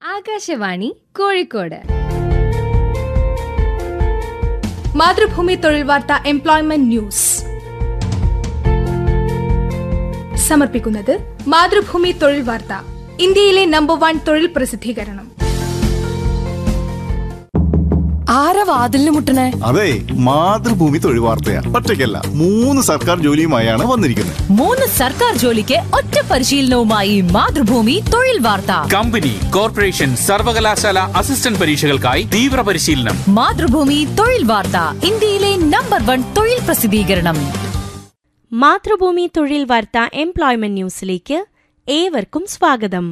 ആകാശവാണി കോഴിക്കോട് മാതൃഭൂമി തൊഴിൽ വാർത്ത employment news സമർപ്പിക്കുന്നത് മാതൃഭൂമി തൊഴിൽ വാർത്ത ഇന്ത്യയിലെ നമ്പർ വൺ തൊഴിൽ പ്രസിദ്ധീകരണം ആരാ വാതിലിന് മുട്ടണേ അതെ മാതൃഭൂമി തൊഴിൽ വാർത്തയാ ഒറ്റയ്ക്കല്ല മൂന്ന് സർക്കാർ ജോലിയുമായാണ് വന്നിരിക്കുന്നത് മൂന്ന് സർക്കാർ ജോലിക്ക് ഒറ്റ പരിശീലനവുമായി മാതൃഭൂമി തൊഴിൽ വാർത്ത കമ്പനി കോർപ്പറേഷൻ സർവകലാശാല അസിസ്റ്റന്റ് പരീക്ഷകൾക്കായി തീവ്ര പരിശീലനം മാതൃഭൂമി തൊഴിൽ വാർത്ത ഇന്ത്യയിലെ നമ്പർ വൺ തൊഴിൽ പ്രസിദ്ധീകരണം മാതൃഭൂമി തൊഴിൽ വാർത്ത എംപ്ലോയ്മെന്റ് ന്യൂസിലേക്ക് ഏവർക്കും സ്വാഗതം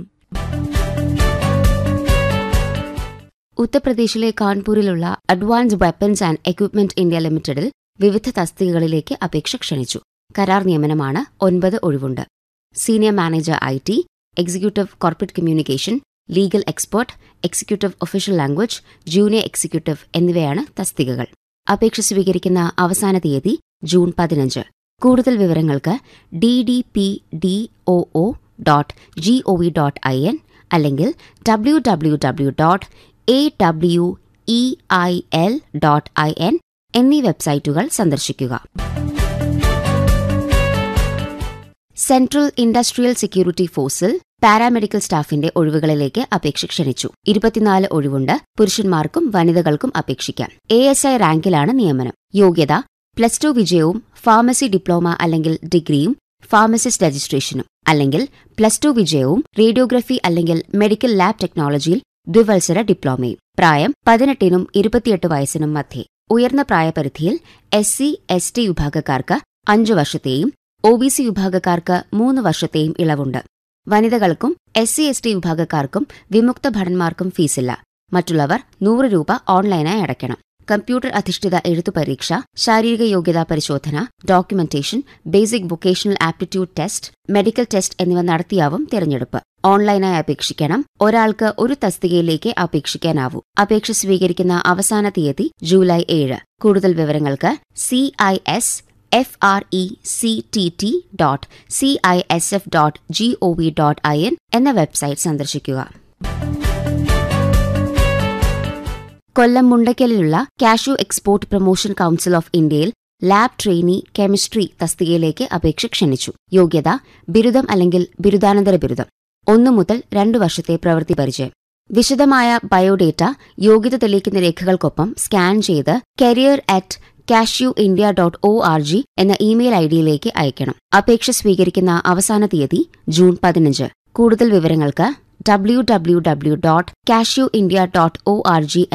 ഉത്തർപ്രദേശിലെ കാൺപൂരിലുള്ള advanced weapons and equipment India ലിമിറ്റഡിൽ വിവിധ തസ്തികകളിലേക്ക് അപേക്ഷ ക്ഷണിച്ചു കരാർ നിയമനമാണ് ഒൻപത് ഒഴിവുണ്ട് senior manager I T executive corporate communication legal expert executive official language junior executive എന്നിവയാണ് തസ്തികകൾ അപേക്ഷ സ്വീകരിക്കുന്ന അവസാന തീയതി ജൂൺ പതിനഞ്ച് കൂടുതൽ വിവരങ്ങൾക്ക് D D P D O O dot G O V dot I N അല്ലെങ്കിൽ W W W dot A W E I L dot I N എന്നീ വെബ്സൈറ്റുകൾ സന്ദർശിക്കുക സെൻട്രൽ ഇൻഡസ്ട്രിയൽ സെക്യൂരിറ്റി ഫോഴ്സിൽ പാരാമെഡിക്കൽ സ്റ്റാഫിന്റെ ഒഴിവുകളിലേക്ക് അപേക്ഷ ക്ഷണിച്ചു ഇരുപത്തിനാല് ഒഴിവുണ്ട് പുരുഷന്മാർക്കും വനിതകൾക്കും അപേക്ഷിക്കാം എ എസ് ഐ റാങ്കിലാണ് നിയമനം യോഗ്യത പ്ലസ് ടു വിജയവും ഫാർമസി ഡിപ്ലോമ അല്ലെങ്കിൽ ഡിഗ്രിയും ഫാർമസിസ്റ്റ് രജിസ്ട്രേഷനും അല്ലെങ്കിൽ പ്ലസ് ടു വിജയവും റേഡിയോഗ്രഫി അല്ലെങ്കിൽ മെഡിക്കൽ ലാബ് ടെക്നോളജിയിൽ ദ്വിവത്സര ഡിപ്ലോമയും പ്രായം പതിനെട്ടിനും ഇരുപത്തിയെട്ട് വയസ്സിനും മധ്യേ ഉയർന്ന പ്രായപരിധിയിൽ എസ് സി എസ് ടി വിഭാഗക്കാർക്ക് അഞ്ചു വർഷത്തെയും ഒ ബി സി വിഭാഗക്കാർക്ക് മൂന്ന് വർഷത്തെയും ഇളവുണ്ട് വനിതകൾക്കും എസ് സി എസ് ടി വിഭാഗക്കാർക്കും വിമുക്ത ഭടന്മാർക്കും ഫീസില്ല മറ്റുള്ളവർ നൂറ് രൂപ ഓൺലൈനായി അടയ്ക്കണം കമ്പ്യൂട്ടർ അധിഷ്ഠിത എഴുത്തു പരീക്ഷ ശാരീരിക യോഗ്യതാ പരിശോധന documentation basic vocational aptitude test medical test എന്നിവ നടത്തിയാവും തിരഞ്ഞെടുപ്പ് ഓൺലൈനായി അപേക്ഷിക്കണം ഒരാൾക്ക് ഒരു തസ്തികയിലേക്ക് അപേക്ഷിക്കാനാവൂ അപേക്ഷ സ്വീകരിക്കുന്ന അവസാന തീയതി ജൂലൈ ഏഴ് കൂടുതൽ വിവരങ്ങൾക്ക് C I S F R E C T T dot C I S F dot G O V dot I N എന്ന വെബ്സൈറ്റ് സന്ദർശിക്കുക കൊല്ലം മുണ്ടയ്ക്കലിലുള്ള cashew export promotion council of ഇന്ത്യയിൽ ലാബ് ട്രെയിനി കെമിസ്ട്രി തസ്തികയിലേക്ക് അപേക്ഷ ക്ഷണിച്ചു യോഗ്യത ബിരുദം അല്ലെങ്കിൽ ബിരുദാനന്തര ബിരുദം ഒന്നു മുതൽ രണ്ടു വർഷത്തെ പ്രവൃത്തി പരിചയം വിശദമായ ബയോഡേറ്റ യോഗ്യത തെളിയിക്കുന്ന രേഖകൾക്കൊപ്പം സ്കാൻ ചെയ്ത് career at cashew India dot O R G എന്ന ഇമെയിൽ ഐ ഡിയിലേക്ക് അയക്കണം അപേക്ഷ സ്വീകരിക്കുന്ന അവസാന തീയതി ജൂൺ പതിനഞ്ച് കൂടുതൽ വിവരങ്ങൾക്ക് W W W dot cashew India dot O R G